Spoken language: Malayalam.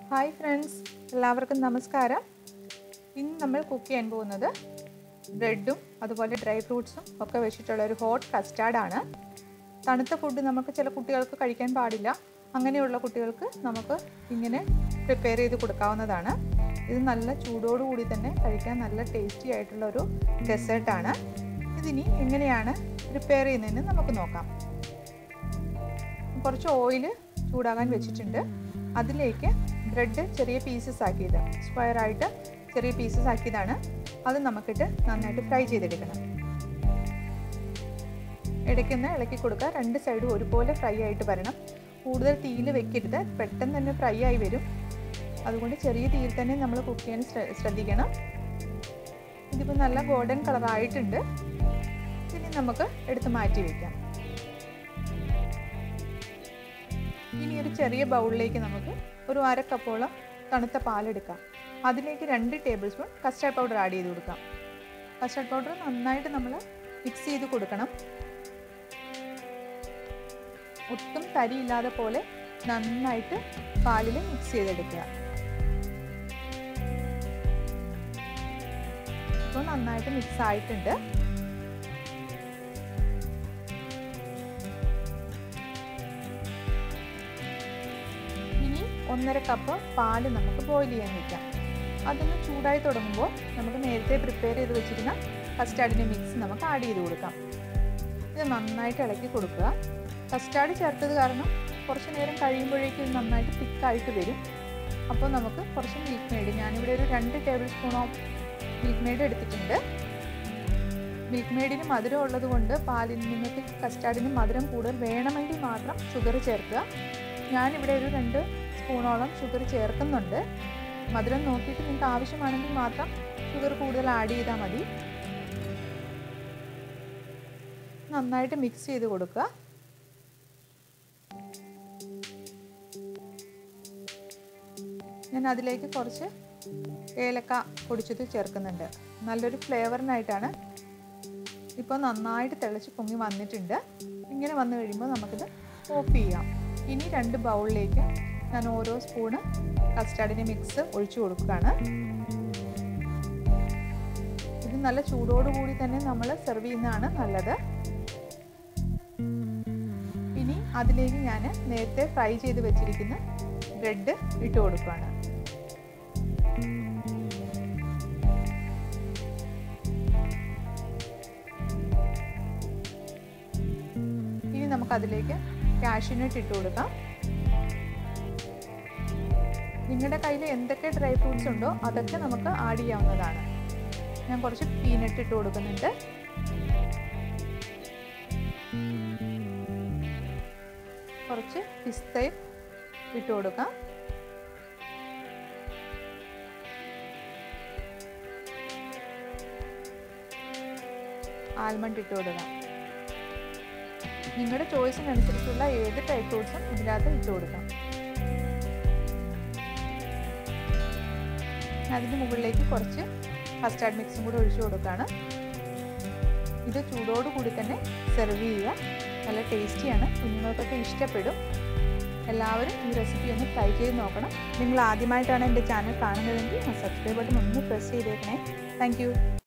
ഹായ് ഫ്രണ്ട്സ് എല്ലാവർക്കും നമസ്കാരം ഇന്ന് നമ്മൾ കുക്ക് ചെയ്യാൻ പോകുന്നത് ബ്രെഡും അതുപോലെ ഡ്രൈ ഫ്രൂട്ട്സും ഒക്കെ വെച്ചിട്ടുള്ള ഒരു ഹോട്ട് കസ്റ്റാർഡാണ് തണുത്ത ഫുഡ് നമുക്ക് ചില കുട്ടികൾക്ക് കഴിക്കാൻ പാടില്ല അങ്ങനെയുള്ള കുട്ടികൾക്ക് നമുക്ക് ഇങ്ങനെ പ്രിപ്പയർ ചെയ്ത് കൊടുക്കാവുന്നതാണ് ഇത് നല്ല ചൂടോടുകൂടി തന്നെ കഴിക്കാൻ നല്ല ടേസ്റ്റി ആയിട്ടുള്ള ഒരു ഡെസേർട്ടാണ് ഇതിനി എങ്ങനെയാണ് പ്രിപ്പയർ ചെയ്യുന്നതെന്ന് നമുക്ക് നോക്കാം കുറച്ച് ഓയിൽ ചൂടാകാൻ വെച്ചിട്ടുണ്ട് അതിലേക്ക് ബ്രെഡ് ചെറിയ പീസസ് ആക്കിയത് സ്ക്വയർ ആയിട്ട് ചെറിയ പീസസ് ആക്കിയതാണ് അത് നമുക്കിട്ട് നന്നായിട്ട് ഫ്രൈ ചെയ്തെടുക്കണം ഇടയ്ക്കൊന്ന് ഇളക്കി കൊടുക്കുക രണ്ട് സൈഡും ഒരുപോലെ ഫ്രൈ ആയിട്ട് വരണം കൂടുതൽ തീയിൽ വെക്കരുത് പെട്ടെന്ന് തന്നെ ഫ്രൈ ആയി വരും അതുകൊണ്ട് ചെറിയ തീയിൽ തന്നെ നമ്മൾ കുക്ക് ചെയ്യാൻ ശ്രദ്ധിക്കണം ഇതിപ്പോൾ നല്ല ഗോൾഡൻ കളർ ആയിട്ടുണ്ട് ഇനി നമുക്ക് എടുത്ത് മാറ്റി വയ്ക്കാം ഇനി ഒരു ചെറിയ ബൗളിലേക്ക് നമുക്ക് ഒരു അര കപ്പോളം തണുത്ത പാലെടുക്കാം അതിലേക്ക് രണ്ട് tablespoon custard powder add ചെയ്ത് കൊടുക്കാം കസ്റ്റാർഡ് പൗഡർ നന്നായിട്ട് നമ്മൾ മിക്സ് ചെയ്ത് കൊടുക്കണം ഒട്ടും തരിയില്ലാതെ പോലെ നന്നായിട്ട് പാലിൽ മിക്സ് ചെയ്തെടുക്കുക ഇപ്പോൾ നന്നായിട്ട് മിക്സ് ആയിട്ടുണ്ട് ഇനി ഒന്നര കപ്പ് പാല് നമുക്ക് ബോയിൽ ചെയ്യാൻ വെക്കാം അതൊന്ന് ചൂടായി തുടങ്ങുമ്പോൾ നമുക്ക് നേരത്തെ പ്രിപ്പയർ ചെയ്ത് വെച്ചിരുന്ന കസ്റ്റാർഡിൻ്റെ മിക്സ് നമുക്ക് ആഡ് ചെയ്ത് കൊടുക്കാം ഇത് നന്നായിട്ട് ഇളക്കി കൊടുക്കുക കസ്റ്റാർഡ് ചേർത്തത് കാരണം കുറച്ച് നേരം കഴിയുമ്പോഴേക്കും ഇത് നന്നായിട്ട് തിക്കായിട്ട് വരും അപ്പോൾ നമുക്ക് കുറച്ച് മിൽക്ക് മെയ്ഡ് ഞാനിവിടെ ഒരു രണ്ട് ടേബിൾ സ്പൂണോ മിൽക്ക് മെയ്ഡ് എടുത്തിട്ടുണ്ട് മിൽക്ക് മെയ്ഡിന് മധുരം ഉള്ളത് കൊണ്ട് പാലിൽ നിങ്ങൾക്ക് കസ്റ്റാർഡിന് മധുരം കൂടുതൽ വേണമെങ്കിൽ മാത്രം ഷുഗർ ചേർക്കുക ഞാനിവിടെ ഒരു രണ്ട് സ്പൂണോളം ഷുഗർ ചേർക്കുന്നുണ്ട് മധുരം നോക്കിയിട്ട് നിങ്ങൾക്ക് ആവശ്യമാണെങ്കിൽ മാത്രം ഷുഗർ കൂടുതൽ ആഡ് ചെയ്താൽ മതി നന്നായിട്ട് മിക്സ് ചെയ്ത് കൊടുക്കുക ഞാൻ അതിലേക്ക് കുറച്ച് ഏലക്ക പൊടിച്ചത് ചേർക്കുന്നുണ്ട് നല്ലൊരു ഫ്ലേവറിനായിട്ടാണ് ഇപ്പോൾ നന്നായിട്ട് തിളച്ച് പൊങ്ങി വന്നിട്ടുണ്ട് ഇങ്ങനെ വന്നു കഴിയുമ്പോൾ നമുക്കിത് ഓഫ് ചെയ്യാം ഇനി രണ്ട് ബൗളിലേക്ക് ഞാൻ ഓരോ സ്പൂണ് കസ്റ്റാർഡിൻ്റെ മിക്സ് ഒഴിച്ചു കൊടുക്കുകയാണ് ഇത് നല്ല ചൂടോടുകൂടി തന്നെ നമ്മൾ സെർവ് ചെയ്യുന്നതാണ് നല്ലത് ഇനി അതിലേക്ക് ഞാൻ നേരത്തെ ഫ്രൈ ചെയ്ത് വെച്ചിരിക്കുന്ന ബ്രെഡ് ഇട്ട് കൊടുക്കുകയാണ് ഇനി നമുക്കതിലേക്ക് കാഷ്യൂനട്ട് ഇട്ട് കൊടുക്കാം നിങ്ങളുടെ കയ്യിൽ എന്തൊക്കെ ഡ്രൈ ഫ്രൂട്ട്സ് ഉണ്ടോ അതൊക്കെ നമുക്ക് ആഡ് ചെയ്യാവുന്നതാണ് ഞാൻ കുറച്ച് പീനട്ട് ഇട്ട് കൊടുക്കുന്നുണ്ട് കുറച്ച് പിസ്തയും ഇട്ട് കൊടുക്കാം ആൽമണ്ട് ഇട്ട് കൊടുക്കാം നിങ്ങളുടെ ചോയ്സിനനുസരിച്ചുള്ള ഏത് ഡ്രൈ ഫ്രൂട്ട്സും ഇതിനകത്ത് ഇട്ട് കൊടുക്കാം അതിന് മുകളിലേക്ക് കുറച്ച് കസ്റ്റാർഡ് മിക്സും കൂടി ഒഴിച്ചു കൊടുക്കുകയാണ് ഇത് ചൂടോടുകൂടി തന്നെ സെർവ് ചെയ്യുക നല്ല ടേസ്റ്റിയാണ് കുഞ്ഞുങ്ങൾക്കൊക്കെ ഇഷ്ടപ്പെടും എല്ലാവരും ഈ റെസിപ്പി ഒന്ന് ട്രൈ ചെയ്ത് നോക്കണം നിങ്ങൾ ആദ്യമായിട്ടാണ് എൻ്റെ ചാനൽ കാണുന്നതെങ്കിൽ ആ സബ്സ്ക്രൈബ് ബട്ടൺ ഒന്ന് പ്രസ് ചെയ്തേക്കണേ താങ്ക്